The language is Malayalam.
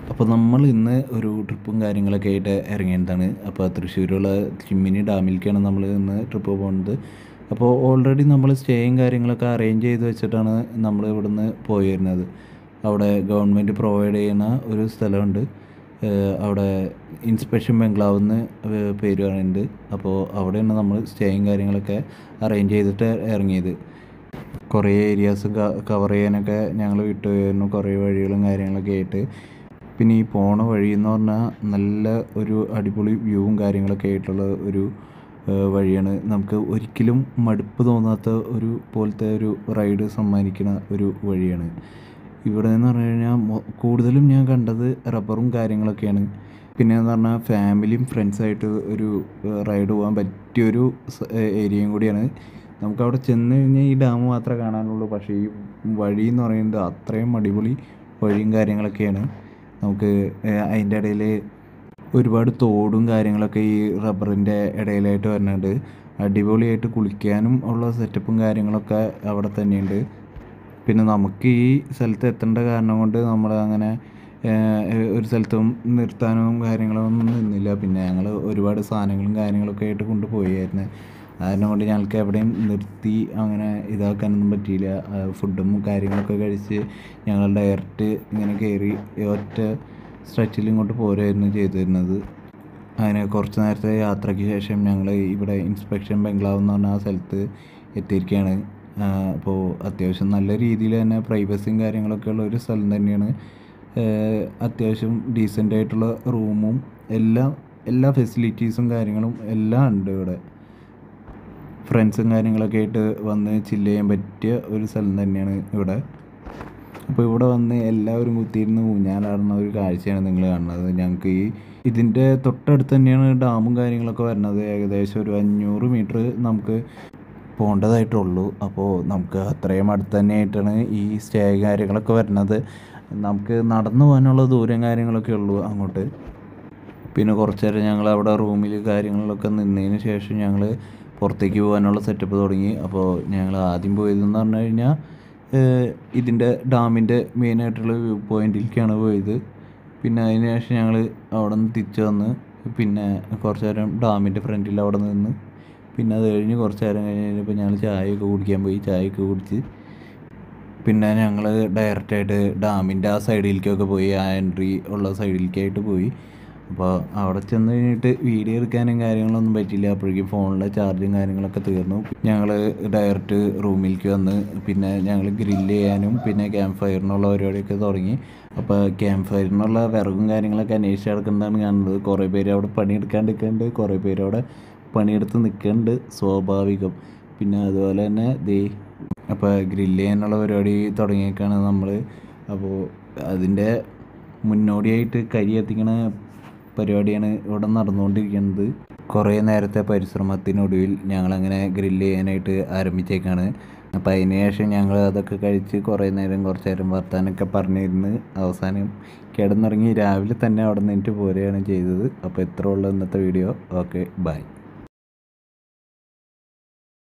അപ്പോൾ നമ്മൾ ഇന്ന് ഒരു ട്രിപ്പും കാര്യങ്ങളൊക്കെ ആയിട്ട് ഇറങ്ങിയതാണ് അപ്പോൾ തൃശ്ശൂരുള്ള ചിമ്മിനി ഡാമിലേക്കാണ് നമ്മൾ ഇന്ന് ട്രിപ്പ് പോകുന്നത് അപ്പോൾ ഓൾറെഡി നമ്മൾ സ്റ്റേയും കാര്യങ്ങളൊക്കെ അറേഞ്ച് ചെയ്ത് വെച്ചിട്ടാണ് നമ്മൾ ഇവിടുന്ന് പോയിരുന്നത് അവിടെ ഗവൺമെൻറ് പ്രൊവൈഡ് ചെയ്യുന്ന ഒരു സ്ഥലമുണ്ട് ഏഹ് അവിടെ ഇൻസ്പെക്ഷൻ ബംഗ്ലാവ് എന്ന് പേര് പറയുന്നുണ്ട് അപ്പോൾ അവിടെയാണ് നമ്മൾ സ്റ്റേയും കാര്യങ്ങളൊക്കെ അറേഞ്ച് ചെയ്തിട്ട് ഇറങ്ങിയത് കുറേ ഏരിയാസ് കവർ ചെയ്യാനൊക്കെ ഞങ്ങൾ വിട്ടുപോയിരുന്നു കുറേ വഴികളും കാര്യങ്ങളൊക്കെ ആയിട്ട് പിന്നെ ഈ പോണ വഴി എന്ന് പറഞ്ഞാൽ നല്ല ഒരു അടിപൊളി വ്യൂവും കാര്യങ്ങളൊക്കെ ആയിട്ടുള്ള ഒരു ഏഹ് വഴിയാണ് നമുക്ക് ഒരിക്കലും മടുപ്പ് തോന്നാത്ത ഒരു പോലത്തെ ഒരു റൈഡ് സമ്മാനിക്കുന്ന ഒരു വഴിയാണ് ഇവിടെ എന്ന് പറഞ്ഞു കഴിഞ്ഞാൽ മൊ- കൂടുതലും ഞാൻ കണ്ടത് റബ്ബറും കാര്യങ്ങളൊക്കെയാണ് പിന്നെ എന്ന് പറഞ്ഞാൽ ഫാമിലിയും ഫ്രണ്ട്സായിട്ട് ഒരു റൈഡ് പോകാൻ പറ്റിയൊരു സ- ഏരിയയും കൂടിയാണ് നമുക്ക് അവിടെ ചെന്ന് കഴിഞ്ഞാൽ ഈ ഡാം മാത്രമേ കാണാനുള്ളൂ പക്ഷേ ഈ വഴി എന്ന് പറയുന്നത് അത്രയും അടിപൊളി വഴിയും കാര്യങ്ങളൊക്കെയാണ് നമുക്ക് ഏഹ് അതിൻ്റെ ഇടയിൽ ഒരുപാട് തോടും കാര്യങ്ങളൊക്കെ ഈ റബ്ബറിൻ്റെ ഇടയിലായിട്ട് വരുന്നുണ്ട് അടിപൊളിയായിട്ട് കുളിക്കാനും ഉള്ള സെറ്റപ്പും കാര്യങ്ങളൊക്കെ അവിടെ തന്നെയുണ്ട് പിന്നെ നമുക്ക് ഈ സ്ഥലത്ത് എത്തേണ്ട കാരണം കൊണ്ട് നമ്മൾ അങ്ങനെ ഏഹ്, ഒരു സ്ഥലത്തും നിർത്താനും കാര്യങ്ങളൊന്നും നിന്നില്ല പിന്നെ ഞങ്ങൾ ഒരുപാട് സാധനങ്ങളും കാര്യങ്ങളൊക്കെ ആയിട്ട് കൊണ്ടുപോയായിരുന്നു കാരണം കൊണ്ട് ഞങ്ങൾക്ക് എവിടെയും നിർത്തി അങ്ങനെ ഇതാക്കാനൊന്നും പറ്റിയില്ല ആ, ഫുഡും കാര്യങ്ങളൊക്കെ കഴിച്ച് ഞങ്ങൾ ഡയറക്റ്റ് ഇങ്ങനെ കയറി ഒറ്റ സ്ട്രെച്ചിൽ ഇങ്ങോട്ട് പോരായിരുന്നു ചെയ്തിരുന്നത് അങ്ങനെ കുറച്ച് നേരത്തെ യാത്രയ്ക്ക് ശേഷം ഞങ്ങൾ ഇവിടെ ഇൻസ്പെക്ഷൻ ബംഗ്ലാവ് എന്ന് പറഞ്ഞ ആ സ്ഥലത്ത് എത്തിയിരിക്കുകയാണ് അപ്പോൾ അത്യാവശ്യം നല്ല രീതിയിൽ തന്നെ പ്രൈവസിയും കാര്യങ്ങളൊക്കെ ഉള്ള ഒരു സ്ഥലം തന്നെയാണ് ആഹ് അത്യാവശ്യം ഡീസൻ്റ് ആയിട്ടുള്ള റൂമും എല്ലാം എല്ലാ ഫെസിലിറ്റീസും കാര്യങ്ങളും എല്ലാം ഉണ്ട് ഇവിടെ ഫ്രണ്ട്സും കാര്യങ്ങളൊക്കെ ആയിട്ട് വന്ന് ചില്ല് ചെയ്യാൻ പറ്റിയ ഒരു സ്ഥലം തന്നെയാണ് ഇവിടെ അപ്പോൾ ഇവിടെ വന്ന് എല്ലാവരും കുത്തിയിരുന്ന് ഊഞ്ഞാലാടുന്ന ഒരു കാഴ്ചയാണ് നിങ്ങൾ കാണുന്നത് ഞങ്ങൾക്ക് ഈ ഇതിൻ്റെ തൊട്ടടുത്ത് തന്നെയാണ് ഡാമും കാര്യങ്ങളൊക്കെ വരുന്നത് ഏകദേശം ഒരു അഞ്ഞൂറ് മീറ്റർ നമുക്ക് പോകേണ്ടതായിട്ടുള്ളൂ അപ്പോൾ നമുക്ക് അത്രയും അടുത്ത് തന്നെയായിട്ടാണ് ഈ സ്റ്റേ കാര്യങ്ങളൊക്കെ വരുന്നത് നമുക്ക് നടന്നു പോകാനുള്ള ദൂരം കാര്യങ്ങളൊക്കെ ഉള്ളൂ അങ്ങോട്ട് പിന്നെ കുറച്ച് നേരം ഞങ്ങൾ അവിടെ റൂമിൽ കാര്യങ്ങളിലൊക്കെ നിന്നതിന് ശേഷം ഞങ്ങൾ പുറത്തേക്ക് പോകാനുള്ള സെറ്റപ്പ് തുടങ്ങി അപ്പോൾ ഞങ്ങൾ ആദ്യം പോയതെന്ന് പറഞ്ഞു കഴിഞ്ഞാൽ ഇതിൻ്റെ ഡാമിൻ്റെ മെയിനായിട്ടുള്ള വ്യൂ പോയിന്റിലേക്കാണ് പോയത് പിന്നെ അതിന് ശേഷം ഞങ്ങൾ അവിടെ നിന്ന് തിരിച്ചു വന്ന് പിന്നെ കുറച്ച് നേരം ഡാമിൻ്റെ ഫ്രണ്ടിൽ അവിടെ നിന്ന് പിന്നെ അത് കഴിഞ്ഞ് കുറച്ച് നേരം കഴിഞ്ഞ് കഴിഞ്ഞപ്പോൾ ഞങ്ങൾ ചായയൊക്കെ കുടിക്കാൻ പോയി ചായയൊക്കെ കുടിച്ച് പിന്നെ ഞങ്ങൾ ഡയറക്റ്റായിട്ട് ഡാമിൻ്റെ ആ സൈഡിലേക്കൊക്കെ പോയി ആ എൻട്രി ഉള്ള സൈഡിലേക്കായിട്ട് പോയി അപ്പോൾ അവിടെ ചെന്ന് കഴിഞ്ഞിട്ട് വീഡിയോ എടുക്കാനും കാര്യങ്ങളൊന്നും പറ്റിയില്ല അപ്പോഴേക്കും ഫോണിലെ ചാർജും കാര്യങ്ങളൊക്കെ തീർന്നു ഞങ്ങൾ ഡയറക്റ്റ് റൂമിലേക്ക് വന്ന് പിന്നെ ഞങ്ങൾ ഗ്രില്ല് ചെയ്യാനും പിന്നെ ക്യാമ്പ് ഫയറിനുള്ള പരിപാടിയൊക്കെ തുടങ്ങി അപ്പോൾ ക്യാമ്പ് ഫയറിനുള്ള വിറകും കാര്യങ്ങളൊക്കെ അന്വേഷിച്ച് നടക്കുന്നതാണ് കാണുന്നത് കുറേ പേര് അവിടെ പണിയെടുക്കാണ്ട് നിൽക്കുന്നുണ്ട് കുറേ പേര് അവിടെ പണിയെടുത്ത് നിൽക്കുന്നുണ്ട് സ്വാഭാവികം പിന്നെ അതുപോലെ തന്നെ ദേ അപ്പോൾ ഗ്രില്ല് ചെയ്യാനുള്ള പരിപാടി തുടങ്ങിയേക്കാണ് നമ്മൾ അപ്പോൾ അതിൻ്റെ മുന്നോടിയായിട്ട് കരി കത്തിക്കണ പരിപാടിയാണ് ഇവിടെ നടന്നുകൊണ്ടിരിക്കുന്നത് കുറേ നേരത്തെ പരിശ്രമത്തിനൊടുവിൽ ഞങ്ങളങ്ങനെ ഗ്രില്ല് ചെയ്യാനായിട്ട് ആരംഭിച്ചേക്കാണ് അപ്പോൾ അതിന് ശേഷം ഞങ്ങൾ അതൊക്കെ കഴിച്ച് കുറേ നേരം കുറച്ച് നേരം വർത്താനൊക്കെ പറഞ്ഞിരുന്ന് അവസാനം കിടന്നിറങ്ങി രാവിലെ തന്നെ അവിടെ നിന്നിട്ട് പോരുകയാണ് ചെയ്തത് അപ്പോൾ ഇത്ര ഉള്ളൂ ഇന്നത്തെ വീഡിയോ ഓക്കെ ബൈ